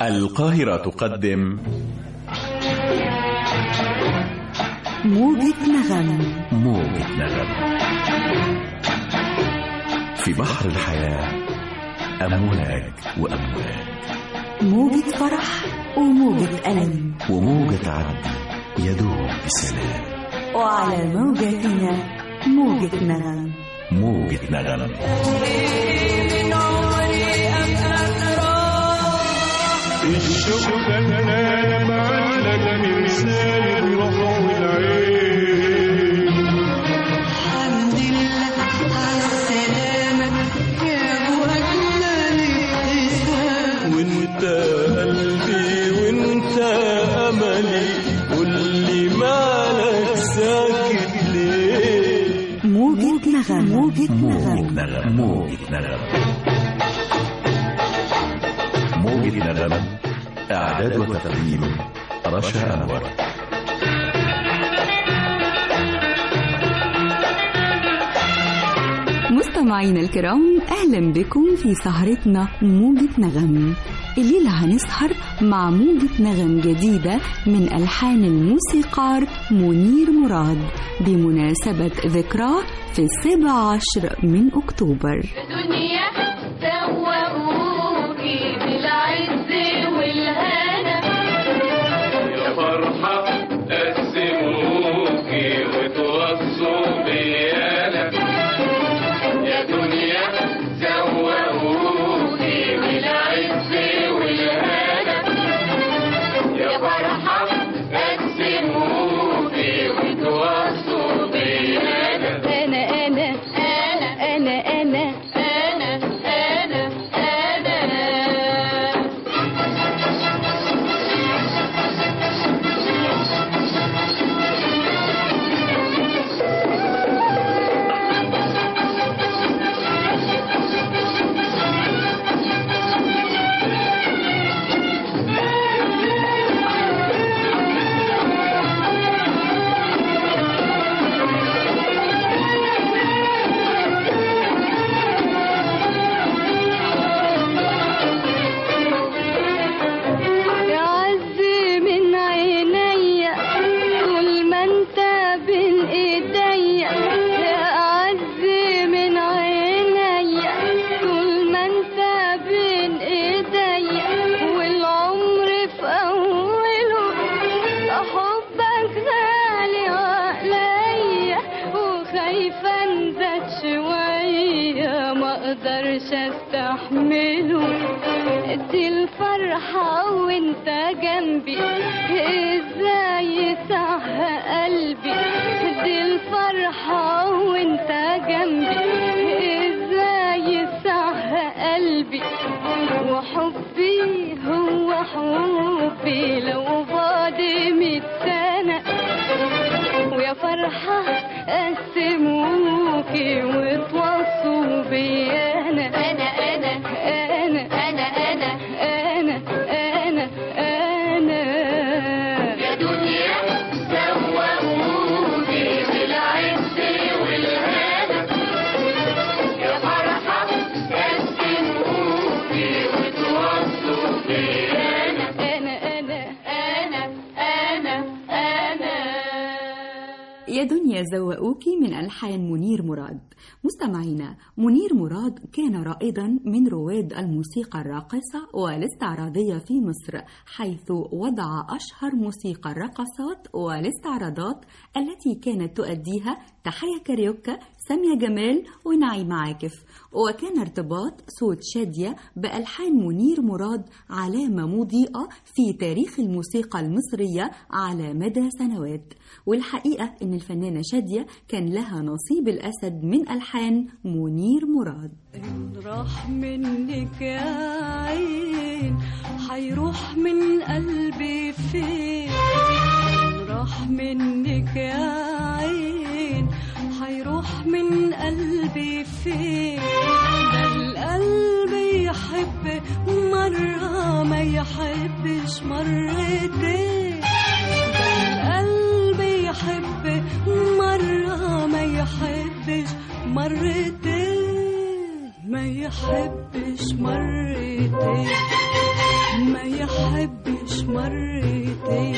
القاهرة تقدم موجة نغم موجة نغم في بحر الحياة أمواج وأمواج موجة فرح وموجة ألم وموجة عدل يدوب بسلام وعلى موجتنا موجة نغم موجة نغم الشوق انا معلق مرسال الروح والعين الحمد لله على السلامة يا أبو أجمل ابتسام وانت قلبي وانت املي قولي مالك ساكت ليه موجة نغم موجة موجة نغم نغم موجة نغم موجة نغم إعداد وتقديم رشا أنور مستمعينا الكرام أهلا بكم في سهرتنا موجة نغم الليلة هنسهر مع موجة نغم جديدة من ألحان الموسيقار منير مراد بمناسبة ذكراه في السابع عشر من أكتوبر دنيا سوقوكي بالعز والهنا يا فرحة قسموكي وتوصوا بيانا يا دنيا سوقوكي بالعز والهنا يا فرحة قسموكي وتوصوا بيانا أنا أنا أنا أنا أنا أنا أنا أنا يعز من عينيا طول ما انت بين ايديا يعز من عينيا طول ما انت بين ايديا والعمر في اوله حبك غالي عليا وخايفه انزل شويه ما اقدرش استحمله دي الفرحة وانت جنبي ازاي صح قلبي دي الفرحة وانت جنبي ازاي صح قلبي وحبي هو حبي لو بعد ميت سنة ويا فرحة قسموكي وتوصوا بيا أنا أنا أنا أنا أنا أنا أنا أنا أنا يا دنيا سوقوكي بالعز والهنا يا فرحة قسموكي وتوصوا بيا أنا أنا أنا أنا أنا أنا يا دنيا زوقوكي من ألحان منير مراد مستمعينا منير مراد كان رائدا من رواد الموسيقى الراقصة والاستعراضية في مصر حيث وضع أشهر موسيقى الرقصات والاستعراضات التي كانت تؤديها تحية كاريوكا سامية جمال ونعيم عاكف وكان ارتباط صوت شادية بألحان منير مراد علامة مضيئة في تاريخ الموسيقى المصرية على مدى سنوات والحقيقة إن الفنانة شادية كان لها نصيب الأسد من ألحان منير مراد راح منك يا عين حيروح من قلبي فين راح منك يا عين حيروح من قلبي فين ده القلب يحب مرة ما يحبش مرتين ده القلب يحب مرة ما يحبش مرتين ما يحبش مرتين ما يحبش مرتين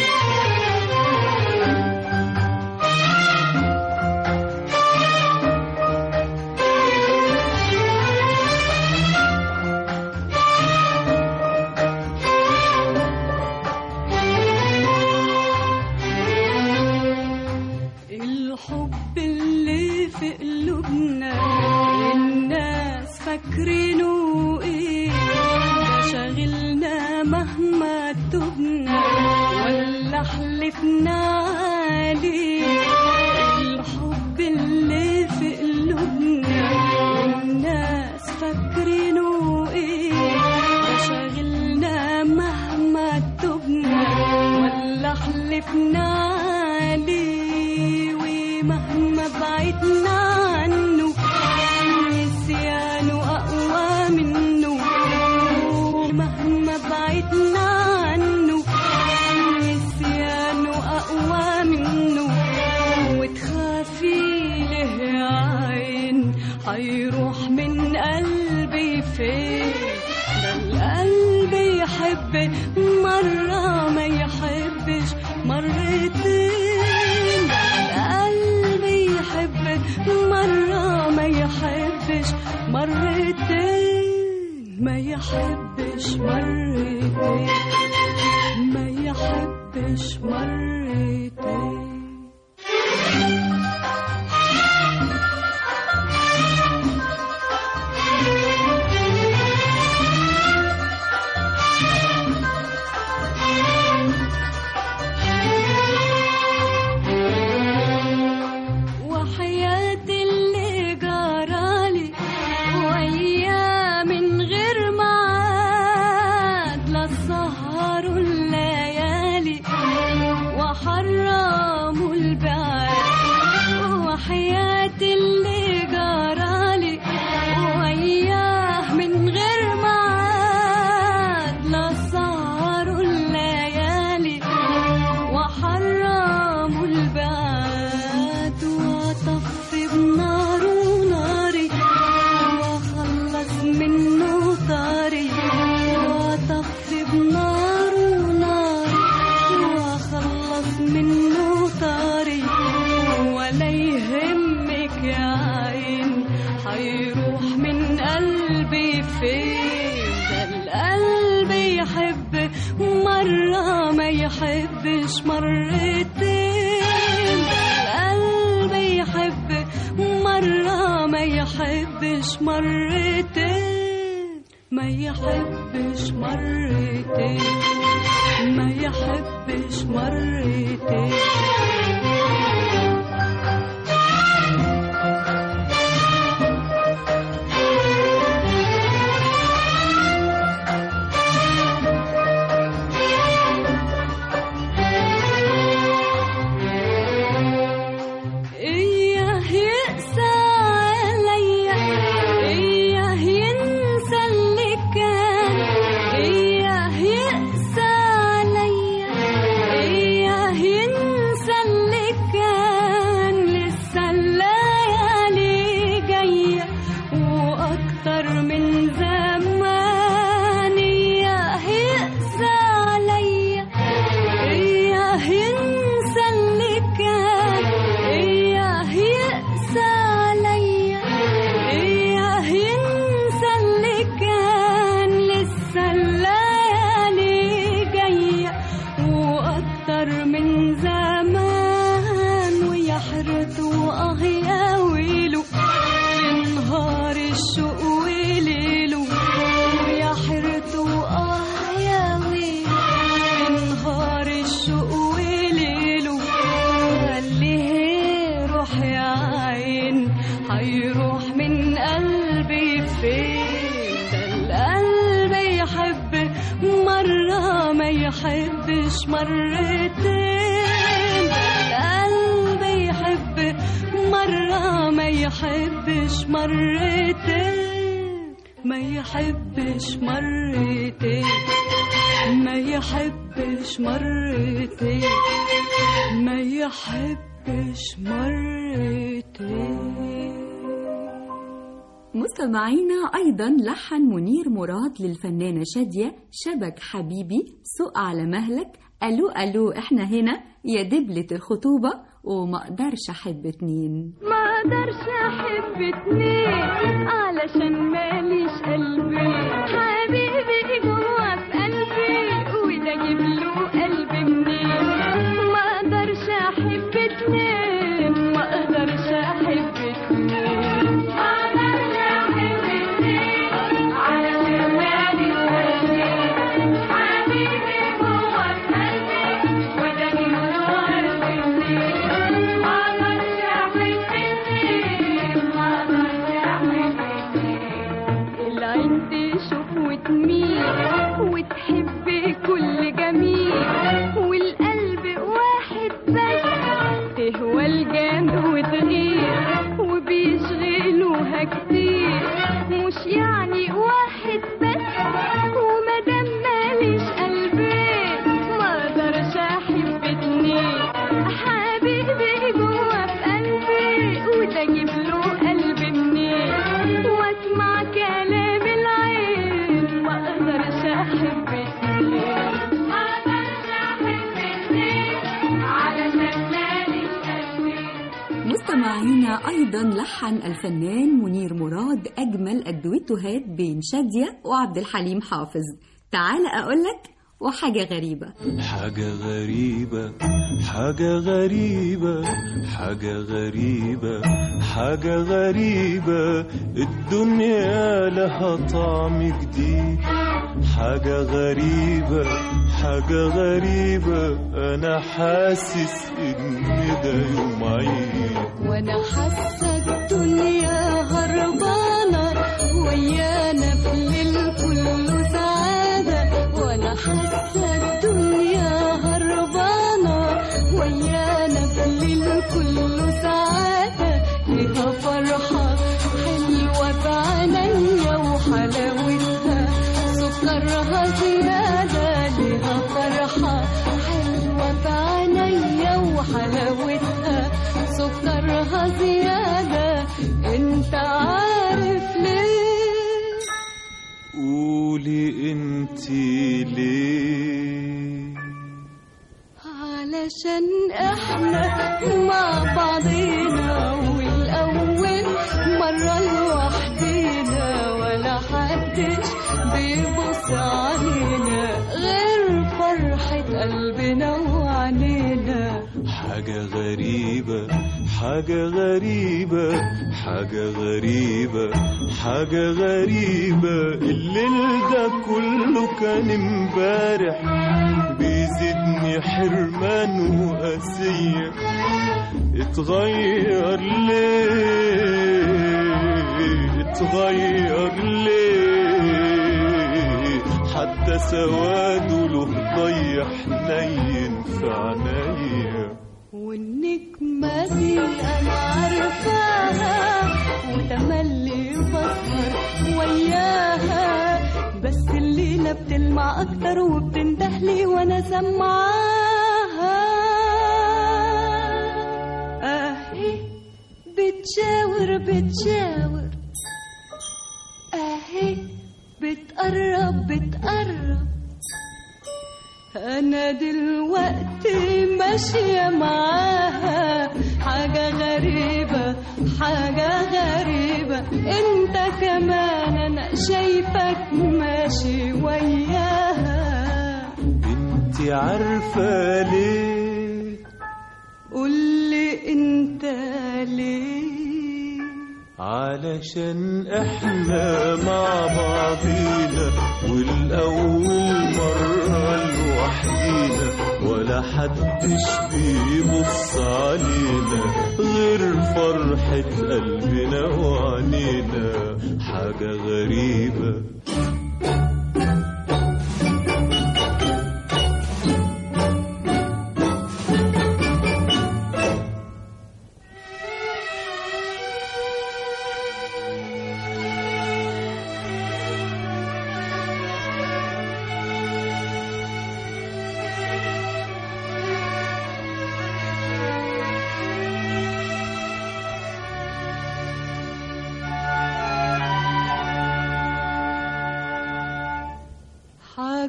الحب اللي في قلوبنا الناس فاكرينه ايه ده شاغلنا مهما تبنا ولا حلفنا عليه الحب اللي في قلوبنا الناس فاكرينه ايه ده شاغلنا مهما تبنا ولا حلفنا عليه ومهما بعدنا عنه نسيانه أقوى منه مهما بعدنا عنه نسيانه أقوى منه وتخافي له يا عين هيروح من قلبي فين ده القلب يحب مرة ما يحبش مرتين ده القلب يحب مرة ما يحبش مرتين ما يحبش مرتين ما يحبش مرتين وحياة اللي جرالي وياه من غير ميعاد لا السهر الليالي وحرموا البعاد وحياة اللي جرالي وياه من غير ميعاد لا السهر الليالي وحرموا البعاد وطفي بناره ناري وخلص منه طاري وطفي بناره ناري وخلص منه طاري ولا يهمك يا عين هيروح من قلبي فين ده القلب يحب مرة ما يحبش مرتين ده القلب يحب مرة ما يحبش مرتين ما يحبش مرتين ما يحبش مرتين إياه يقسى عليا إياه ينسى اللي كان إياه يقسى عليا إياه ينسى اللي كان لسه الليالي جاية وأكتر من زمان إياه يقسى عليا إياه ينسى اللي كان إياه يقسى عليا إياه ينسى اللي كان لسه الليالي جاية وأكتر من زمان ويا حرته آه يا ويله نهار الشوق وليله ويا حرته آه يا ويله نهار الشوق وليله خليه روح يا عين هيروح من قلبي فين ده القلب يحب مرة ما يحبش مرتين ده القلب يحب مرة ما يحبش مرتين ما يحبش مرتين ما يحبش مرتين ما يحبش مرتين مستمعينا أيضا لحن منير مراد للفنانة شادية شبك حبيبي سوق على مهلك ألو ألو إحنا هنا يا دبلة الخطوبة وما أقدرش أحب اتنين ما اقدرش احب اتنين علشان ماليش قلبي حبيبي جوا في قلبي وده اجيب له قلبي منين ما اقدرش احب اتنين ما اقدرش احب اتنين ما اقدرش احب اتنين علشان ماليش قلبي حبيبي جوا في قلبي وده اجيب له قلبي منين ما اقدرش احب اتنين ما اقدرش احب اتنين العين تشوف وتميل وتحب كل جميل والقلب واحد بس تهوى الجنب وتغير وبيشغلوها كتير مش يعني واحد بس ومادام ماليش قلبين ما اقدرش احب اتنين حبيبي جوا في قلبي وده اجيب له قلبي منين واسمع كلام العين ما اقدرش احب اتنين ما اقدرش احب اتنين علشان ماليش قلبين مستمعينا أيضا لحن الفنان منير مراد أجمل الدويتوهات بين شادية وعبد الحليم حافظ تعال أقولك وحاجة غريبة حاجة غريبة حاجة غريبة حاجة غريبة حاجة غريبة الدنيا لها طعم جديد حاجة غريبة حاجة غريبة أنا حاسس إن ده يوم عيد وانا حاسه الدنيا هربانه ويانا في الليل كله سعاده وانا حاسه الدنيا هربانه ويانا في الليل كله سعاده ليها فرحه حلوه بعينيا وحلاوتها سكرها زياده ليها فرحه حلوه بعينيا وحلاوتها سكرها زيادة انت عارف ليه قولي انتي ليه علشان احنا مع بعضينا والاول مرة لوحدينا ولا حدش بيبص علينا غير فرحة قلبنا وعنينا حاجة غريبة حاجة غريبة حاجة غريبة حاجة غريبة الليل ده كله كان امبارح بيزيدني حرمان وقاسية اتغير ليه اتغير ليه حتى سواده له ضي حنين في عينيا والنجمة دي أنا عارفاها وتملي بسهر وياها بس الليلة بتلمع أكتر وبتندهلي وأنا سمعاها أهي بتشاور بتشاور أهي بتقرب بتقرب أنا دلوقتي ماشية معاها حاجة غريبة حاجة غريبة أنت كمان أنا شايفك ماشي وياها انتي عارفة ليه قولي أنت ليه علشان احنا مع بعضينا والاول مرة لوحدينا ولا حدش بيبص علينا غير فرحة قلبنا وعنينا حاجة غريبة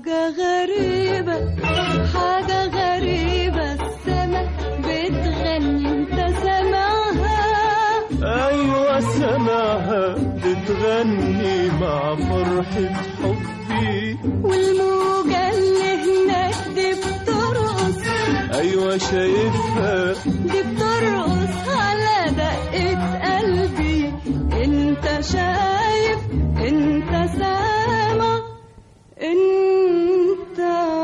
حاجة غريبة حاجة غريبة السما بتغني انت سامعها أيوة سمعها بتغني مع فرحة حبي والموجة اللي هناك دي بترقص أيوة شايفها دي بترقص على دقة قلبي انت شايف انت سامع انت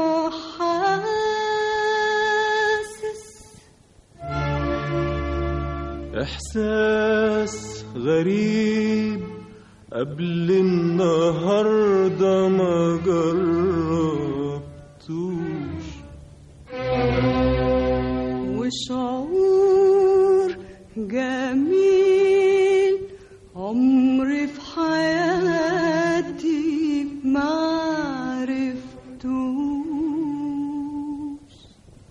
حاسس إحساس غريب قبل النهاردة ما جربتوش وشعور جميل عمري في حياتي ما عرفتوش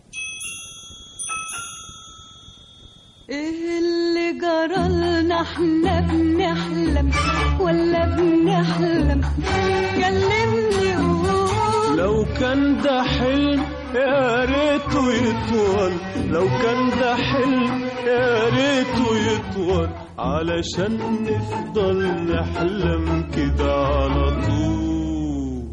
ايه اللي جرالنا احنا بنحلم ولا بنحلم كلمني قول لو كان ده حلم يا ريته يطول لو كان ده حلم يا ريته يطول علشان نفضل نحلم كده على طول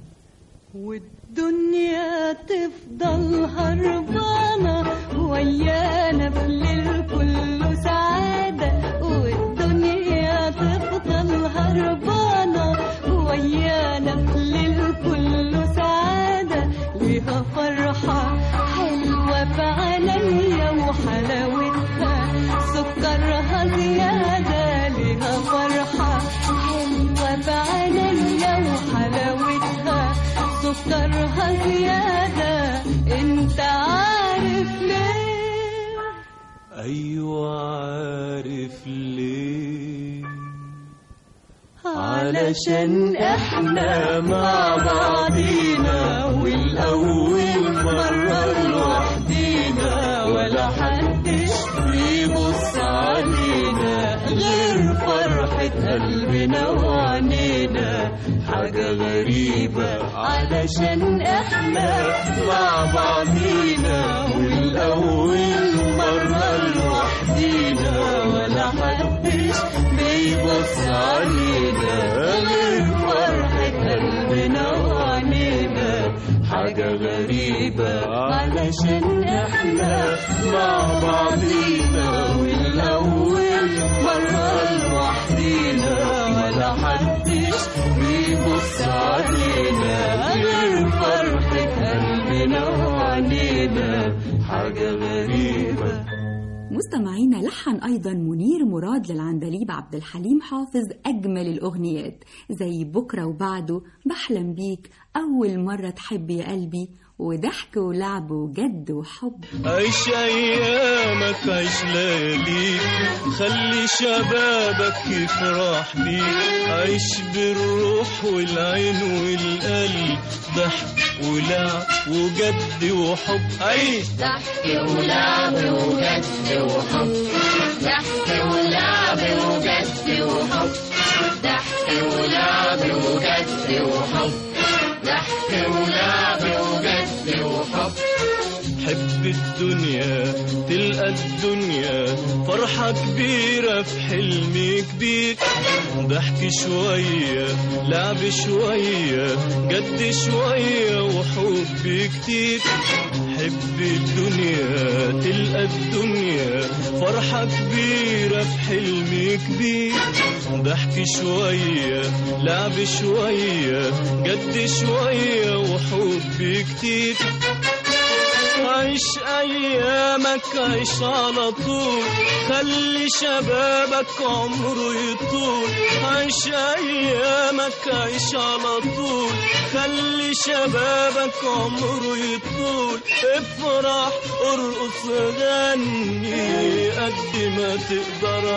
والدنيا تفضل هربانة ويانا في الليل كله سعادة والدنيا تفضل هربانة ويانا في الليل كله سعادة ليها فرحة حلوة في عينيا وحلاوتها سكرها زيادة ليها فرحة حلوة في عينيا وحلاوتها سكرها زيادة انت عارف ليه أيوة عارف ليه علشان احنا مع بعضينا والأول مرة لوحدينا ولا حدش بيبص علينا غير فرحة قلبنا وعنينا حاجة غريبة علشان احنا مع بعضينا والأول مرة لوحدينا ولا حدش بيبص علينا غير فرحة قلبنا وعنينا حاجة غريبة علشان احنا مع بعضينا والأول مرة لوحدينا ولا حدش بيبص علينا غير فرحة قلبنا وعنينا حاجة غريبة مستمعينا لحن أيضا منير مراد للعندليب عبد الحليم حافظ أجمل الأغنيات زي بكرة وبعده بحلم بيك أول مرة تحب يا قلبي وضحك ولعب وجد وحب عيش ايامك عيش لياليك خلي شبابك يفرح بيك عيش بالروح والعين والقلب ضحك ولعب وجد وحب عيش ضحك ولعب وجد وحب ضحك ولعب وجد وحب ضحك ولعب وجد وحب ضحك ولعب وجد وحب حب الدنيا تلقى الدنيا فرحة كبيرة في حلم كبير ضحك شوية لعب شوية جد شوية وحب كتير حب الدنيا تلقى الدنيا فرحة كبيرة في حلم كبير ضحك شوية لعب شوية جد شوية وحب كتير عيش ايامك عيش على طول خلي شبابك عمره يطول عيش ايامك عيش على طول خلي شبابك عمره يطول افرح ارقص غني قد ما تقدر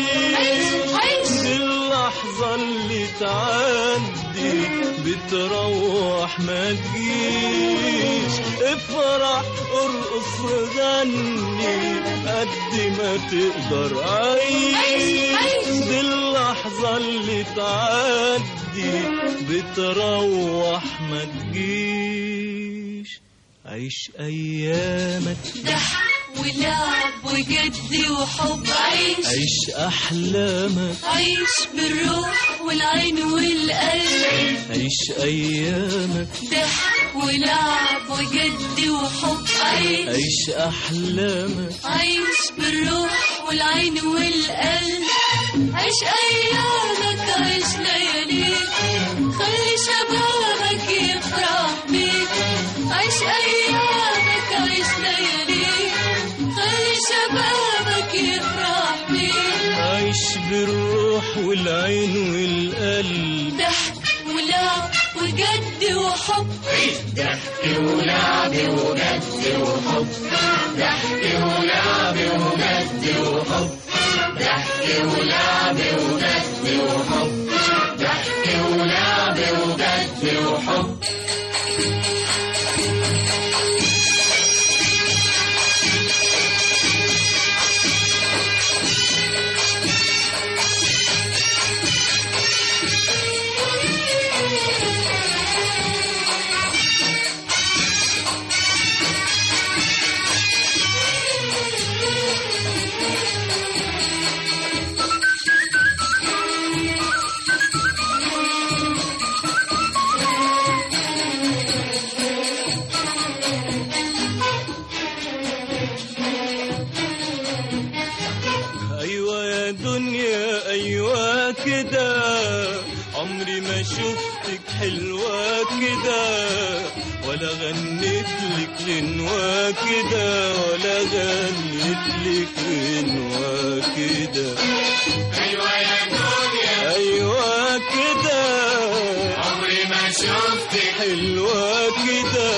عيش دي اللحظة اللي تعدي بتروح ما تجيش افرح ارقص غني قد ما تقدر عيش دي اللحظة اللي تعدي بتروح ما تجيش عيش أيامك ضحك ولعب وجد وحب عيش عيش أحلامك عيش بالروح والعين والقلب عيش أيامك ضحك ولعب وجد وحب عيش عيش أحلامك عيش بالروح والعين والقلب عيش أيامك عيش لياليك خلي شبابك يفرح بيك عيش أيامك عيش لياليك خلي شبابك يفرح بيك عيش بالروح والعين والقلب ضحك ولعب وجد وحب ضحك ولعب وجد وحب ضحك ولعب وجد وحب ضحك ولعب وجد وحب ضحك ولعب وجد وحب أيوة يا دنيا أيوة كده عمري ما شفتك حلوة كده ولا غنيت لك غنوة كده ولا غنيت لك غنوة كده ايوه يا دنيا أيوة كده عمري ما شفتك حلوة كده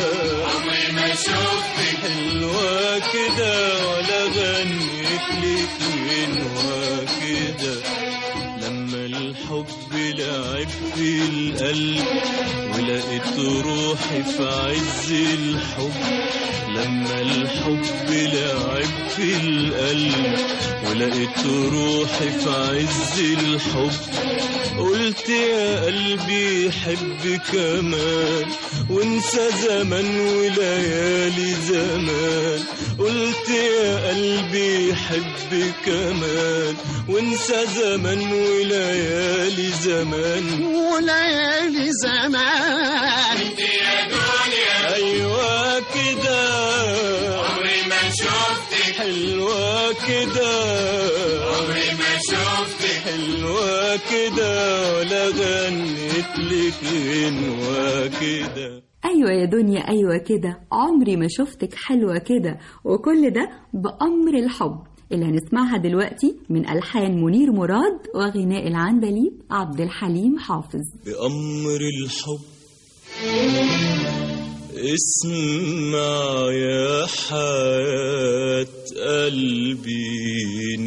عمري ما شفتك حلوة كده ولا غنيت لك غنوة كده لما الحب لعب في القلب ولقيت روحي في عز الحب لما الحب لعب في القلب ولقيت روحي في عز الحب قلت يا قلبي حب كمان وانسى زمن وليالي زمان قلت يا قلبي حب كمان وانسى زمن وليالي زمان وليالي زمان يا دنيا ايوه كده عمري ما شفتك حلوه كده عمري ما شفتك حلوه كده ولا غنيت لك غنوه كده أيوة يا دنيا أيوة كده عمري ما شفتك حلوة كده وكل ده بأمر الحب اللي هنسمعها دلوقتي من ألحان منير مراد وغناء العندليب عبد الحليم حافظ بأمر الحب اسمع يا حياة قلبي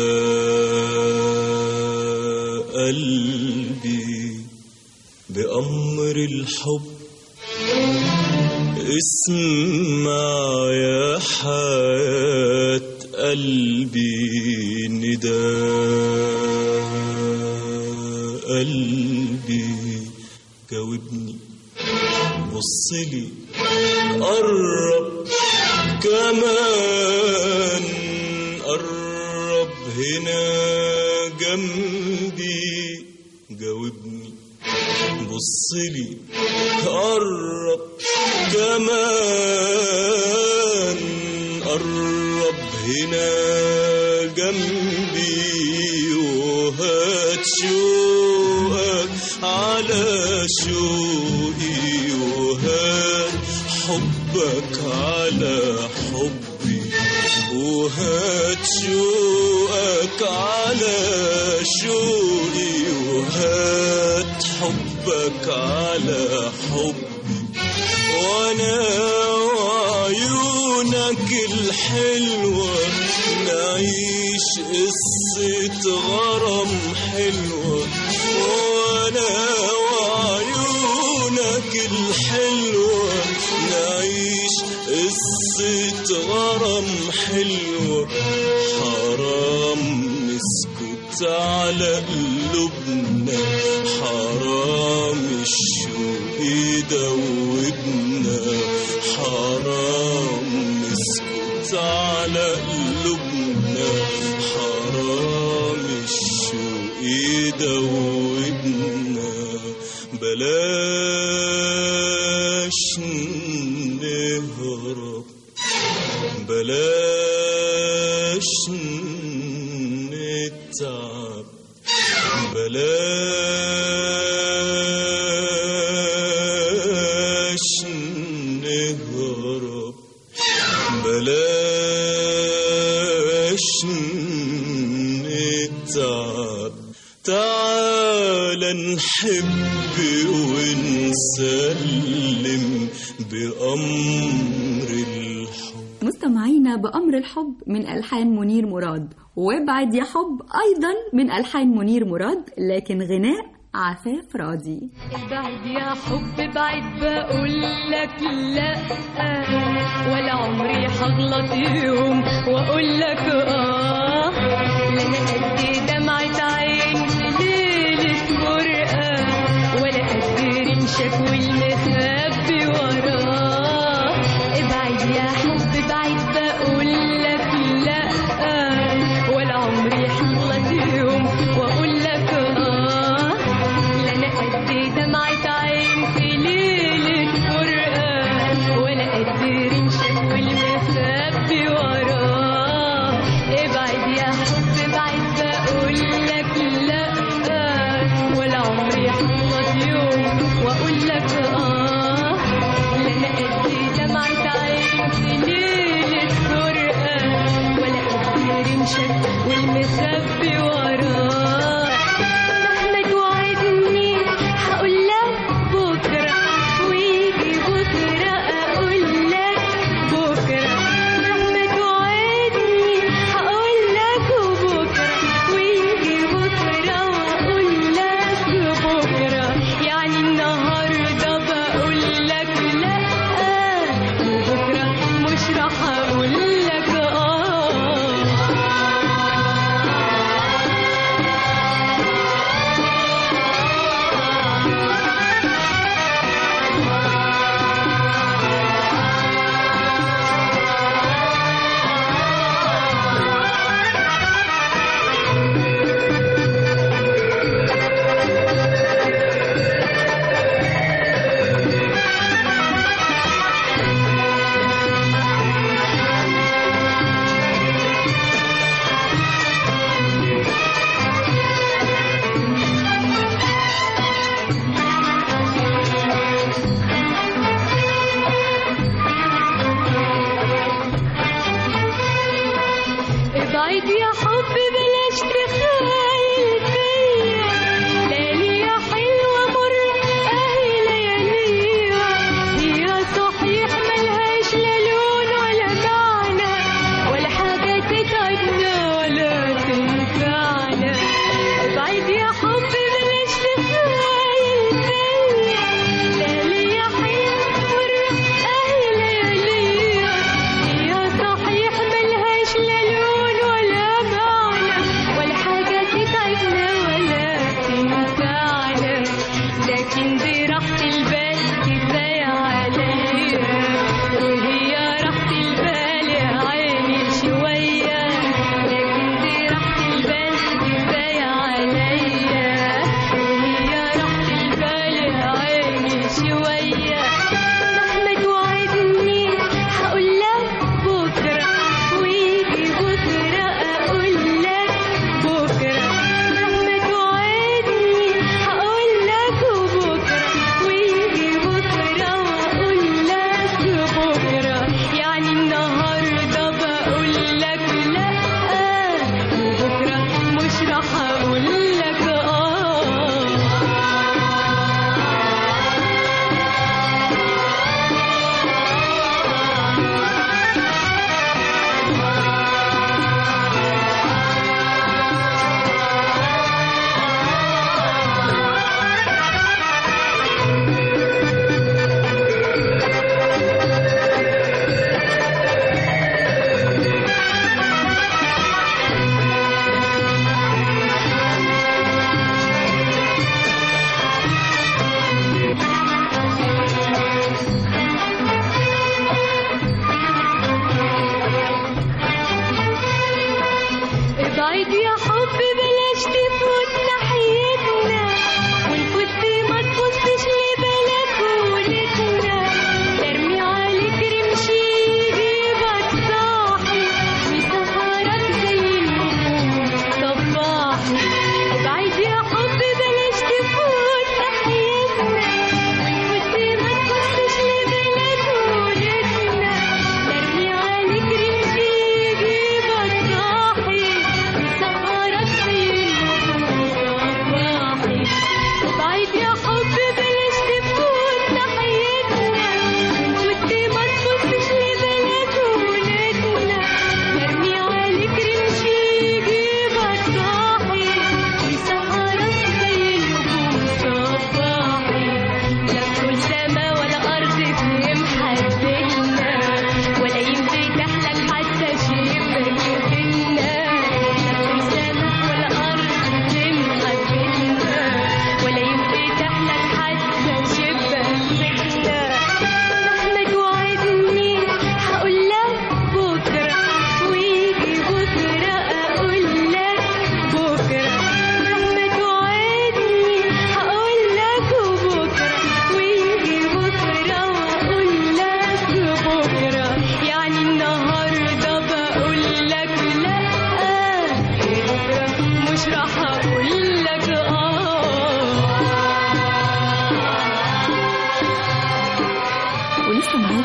نداء قلبي بأمر الحب اسمع يا حياة قلبي نداء قلبي جاوبني بصلي قرب كمان قرب هنا جنبي جاوبني بصلي قرب كمان قرب هنا جنبي وهات شوقك على شوقي وهات حبك على حبي وهات شوقك على شوقي وهات حبك على حبي وانا وعيونك الحلوة نعيش قصة غرام حلوة وانا وعيونك الحلوة نعيش حلوة حرام نسكت على قلوبنا حرام الشوق يدوبنا حرام نسكت على قلوبنا حرام الشوق يدوبنا بلاش نهرب بلاش نتعب بلاش نهرب بلاش نتعب تعال نحب ونسلم بأمر الحب مستمعينا بأمر الحب من ألحان منير مراد وابعد يا حب أيضا من ألحان منير مراد لكن غناء عفاف راضي ابعد يا حب بعد بقول لك لا ولا عمري هغلط يوم واقول لك اه لا انا قد دمعة عين في ليلة فرقة ولا قد رمشك والمخبي وراه ابعد يا حب بعد بقول لك لا ولا عمري هغلط يوم واقول لك اه لا انا قد دمعة عين في ليلة فرقة ولا قد رمشك والمخبي وراه ابعد يا حب بعد بقول لك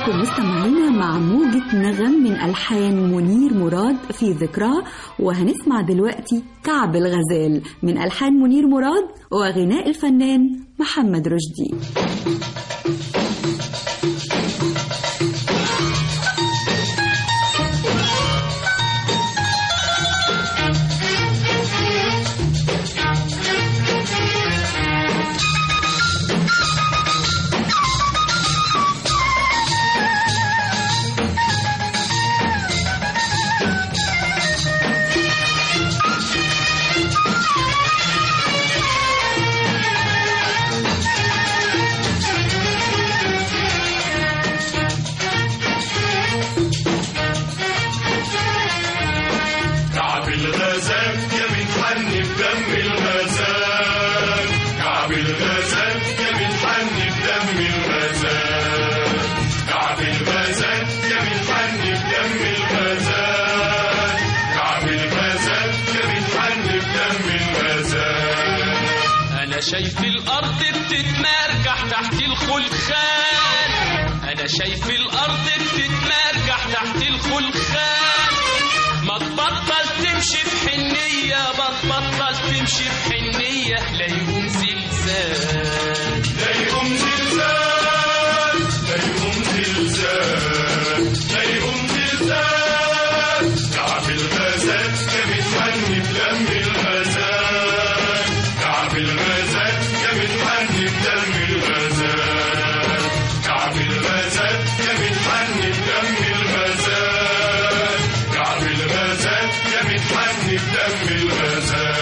لكم مستمعينا مع موجة نغم من ألحان منير مراد في ذكراه وهنسمع دلوقتي كعب الغزال من ألحان منير مراد وغناء الفنان محمد رشدي كعب الغزال يا متحني بدم الغزال كعب الغزال يا متحني بدم الغزال كعب الغزال يا متحني بدم الغزال كعب الغزال يا متحني بدم الغزال انا شايف الارض بتتمرجح تحت الخلخال انا شايف الارض بتتمرجح تحت الخلخال ما تبطل تمشي في حنية ما تبطل تمشي في حنية لا يقوم زلزال لا يقوم زلزال لا يقوم زلزال لا يقوم زلزال كعب الغزال يا متحني بدم الغزال كعب الغزال يا متحني بدم الغزال كعب الغزال يا متحني بدم الغزال كعب الغزال يا متحني بدم الغزال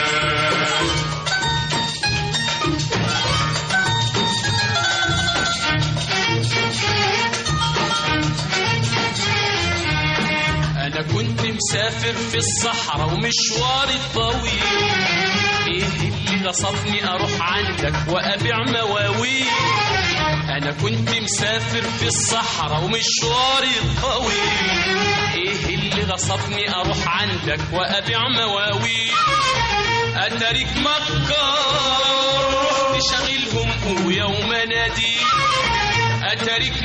انا كنت مسافر في الصحراء ومشواري طويل ايه اللي غصبني اروح عندك وابيع مواويل انا كنت مسافر في الصحراء ومشواري طويل ايه اللي غصبني اروح عندك وابيع مواويل اتاريك مكار رحت شاغلهم ويوم نادي اتاريك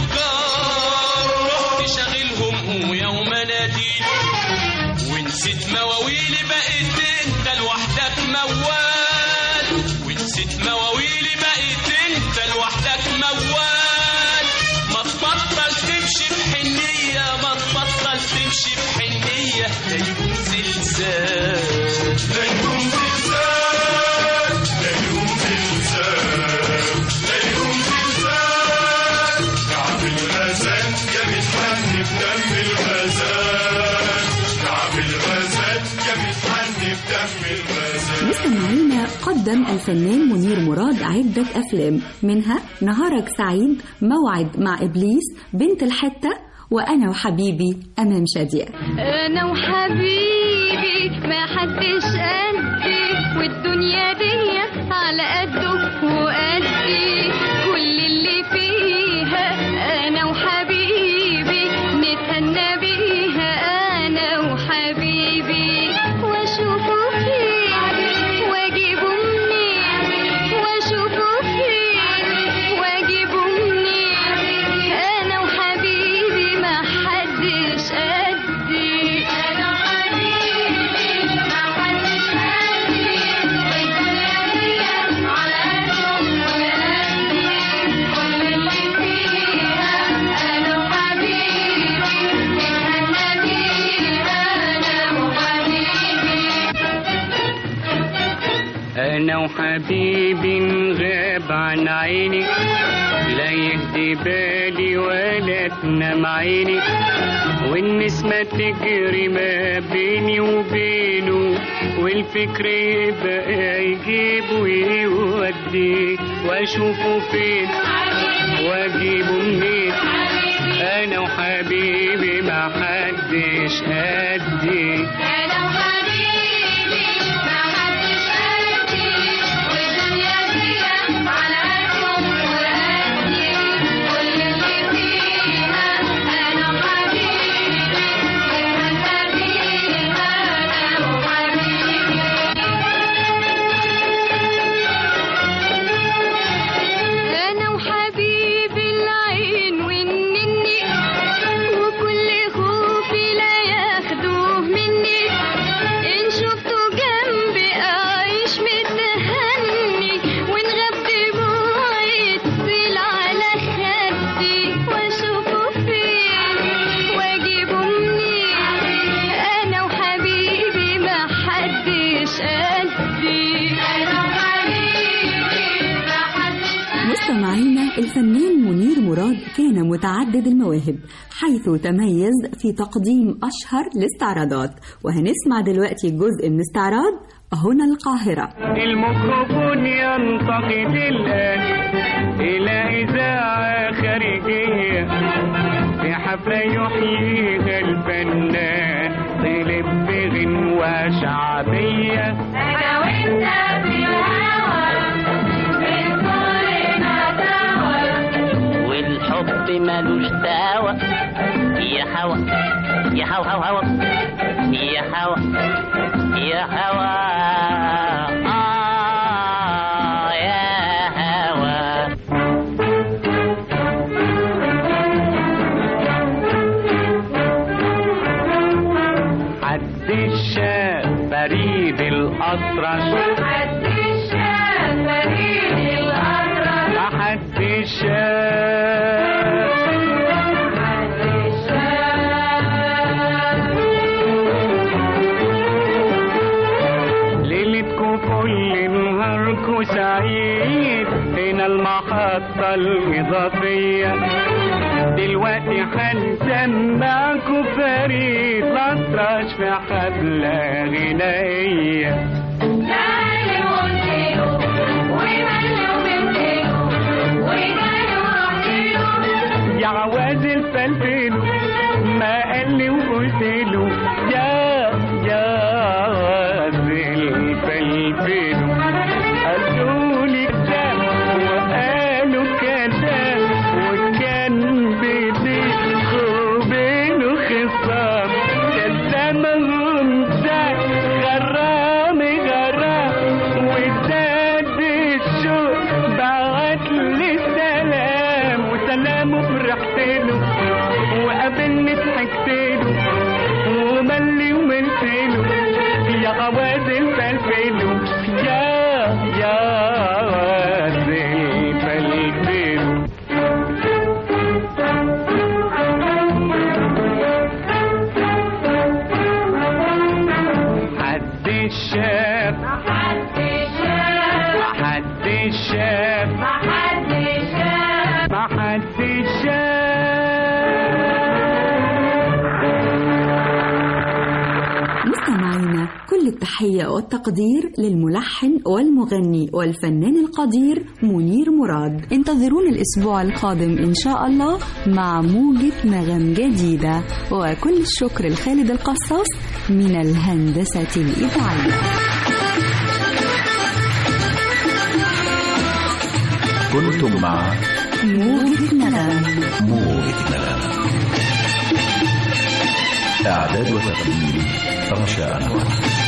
مكار رحت شاغلهم ويوم نادي ونسيت مواويلي بقيت انت لوحدك موال ونسيت مواويلي بقيت انت لوحدك موال ما تبطل تمشي بحنية ما تبطل تمشي بحنية لا يكون زلزال لا يقوم زلزال لا يقوم زلزال لا يقوم زلزال كعب الغزال يا متحني بدم الغزال كعب الغزال يا متحني بدم الغزال مستمعينا قدم الفنان منير مراد عدة أفلام منها نهارك سعيد موعد مع إبليس بنت الحتة وأنا وحبيبي أمام شادية انا وحبيبي ما حدش قدي والدنيا دي على قده وقدي كل اللي فيها انا وحبيبي نتهنى بيها انا وحبيبي واشوفه فين واجيبه منين واشوفه فين واجيبه منين انا وحبيبي ما حدش قدي انا وحبيبي ما حدش قدي والدنيا دي على قدهم وقدي كل اللي فيها انا وحبيبي نتهنى بيها انا وحبيبي انا وحبيبي نغاب عن عيني لا يهدي بالي ولا تنام عيني والنسمة تجري ما بيني وبينه والفكر يبقى يجيب ويودي واشوفه فين واجيبه منين انا وحبيبي ما حدش قدي انا وحبيبي ما حدش قدي والدنيا دي على قدهم وقدي كل اللي فيها انا وحبيبي نتهنى بيها انا وحبيبي انا وحبيبي العين والنني الفنان منير مراد كان متعدد المواهب حيث تميز في تقديم أشهر الاستعراضات وهنسمع دلوقتي جزء من استعراض هنا القاهرة الميكروفون ينتقل الآن إلى إذاعة خارجية في حفلة يحييها الفنان طلب بغنوة شعبية أنا وأنت في الهوى بنقولنا سوا والحب ملوش دعوة يا هوا يا هوا هوا هوا يا هوا يا هوا آه يا هوا حد الشاف فريد الأطرش حد الشاف فريد الأطرش حد الشاف حد الشاف ليلتكم كل نهاركم سعيد هنا المحطة الإضافية دلوقتي هنسمعكم فريد الأطرش في حفلة غنائية جالي وقلتله وملي وبنتله وجالي ورحتله يا عواز الفلفل ما قال لي وقلت له يا يا عواز الفلفل قالوا لي كذا وقالوا كذا وكان بيني وبينه خصام كلمهم ده غرام غرام وزاد الشوق بعت لي سلام وسلام فرحت له وقابلني ضحكت له وملي وملت له يا غواز الفلفل يا يا غواز الفلفل حد الشاف حد الشاف حد الشاف حد الشاف ما حد شاف مستمعينا كل التحية والتقدير للملحن والمغني والفنان القدير منير مراد انتظرونا الأسبوع القادم إن شاء الله مع موجة نغم جديدة وكل الشكر لخالد القصاص من الهندسة الإذاعية كنتم مع موجة نغم موجة نغم إعداد وتقديم رشا أنور